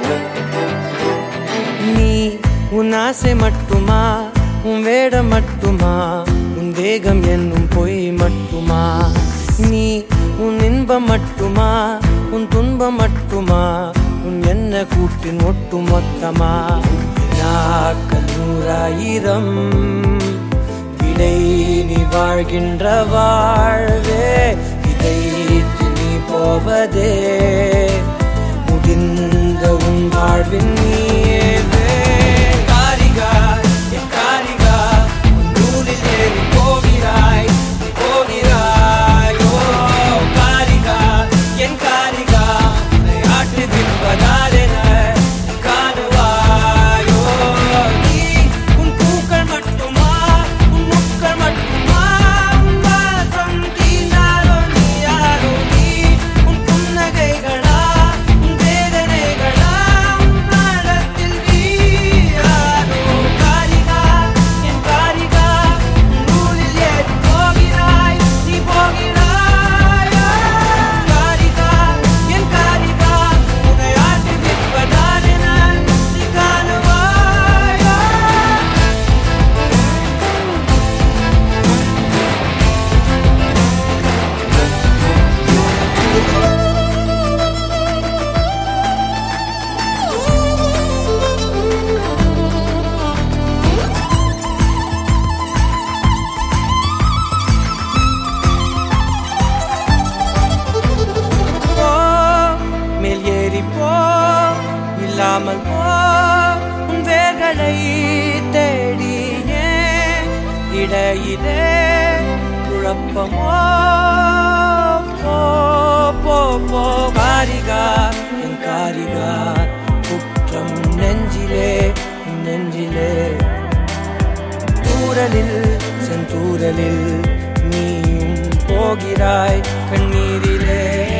நீ உன் ஆசை மட்டுமா உன் வேடம் மட்டுமா உன் தேகம் என்னும் பொய் மட்டுமா நீ உன் இன்பம் மட்டுமா உன் துன்பம் மட்டுமா உன் என்ன கூட்டின் ஒட்டு மொத்தமா வினாக்கள் நூறாயிரம் விடை நீ வாழ்கின்ற வாழ்வே இதை நீ போவதே முடிந்த உன் வாழ்வின் நீவே காரிகா என் காரிகா உன் நூலில் ஏறி போகிறாய் நீ போகிறாய் ஓ காரிகா என் காரிகா உன்னை ஆட்டு விற்பதாரென நீ காணுவாயோ நீ உன் பூக்கள் மட்டுமா உன் முக்கள் மட்டுமா உன் வாசம் தீண்டாரோ நீ யாரோ நீ உன் புன்னகைகளா உன் வேதனைகளா உன் நாடத்தில் நீ யாரோ காரிகா என் காரிகா உன் நூலில் ஏறி போகிறாய் நீ போகிறாயா காரிகா என் காரிகா உன்னை ஆட்டி விற்பதாரென நீ காணுவாயா போ மேல் ஏறி போ இல்லாமல் போ உன் வேர்களை தேடியே இடையிலே குழப்பமோ போ போ போ காரிகா என் காரிகா குற்றம் நெஞ்சிலே நெஞ்சிலே தூரலில் செந்தூரலில் நீயும் போகிறாய் கண்ணீரிலே